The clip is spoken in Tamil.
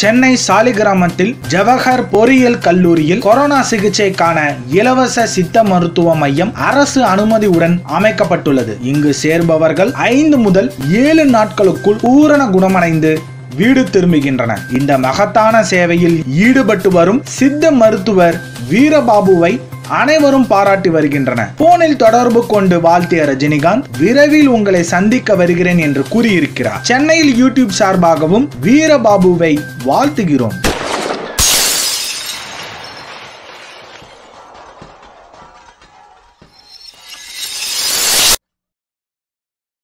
சென்னை சாலிகிராமத்தில் ஜவஹர் பொறியியல் கல்லூரியில் கொரோனா சிகிச்சைக்கான இலவச சித்த மருத்துவ மையம் அரசு அனுமதியுடன் அமைக்கப்பட்டுள்ளது இங்கு சேர்பவர்கள் ஐந்து முதல் ஏழு நாட்களுக்குள் பூரண குணமடைந்து வீடு திரும்புகின்றன இந்த மகத்தான சேவையில் ஈடுபட்டு வரும் சித்த மருத்துவர் வீரபாபுவை அனைவரும் பாராட்டி வருகின்றனர் போனில் தொடர்பு கொண்டு வாழ்த்திய ரஜினிகாந்த் விரைவில் உங்களை சந்திக்க வருகிறேன் என்று கூறியிருக்கிறார் சென்னையில் யூடியூப் சார்பாகவும் வீரபாபுவை வாழ்த்துகிறோம்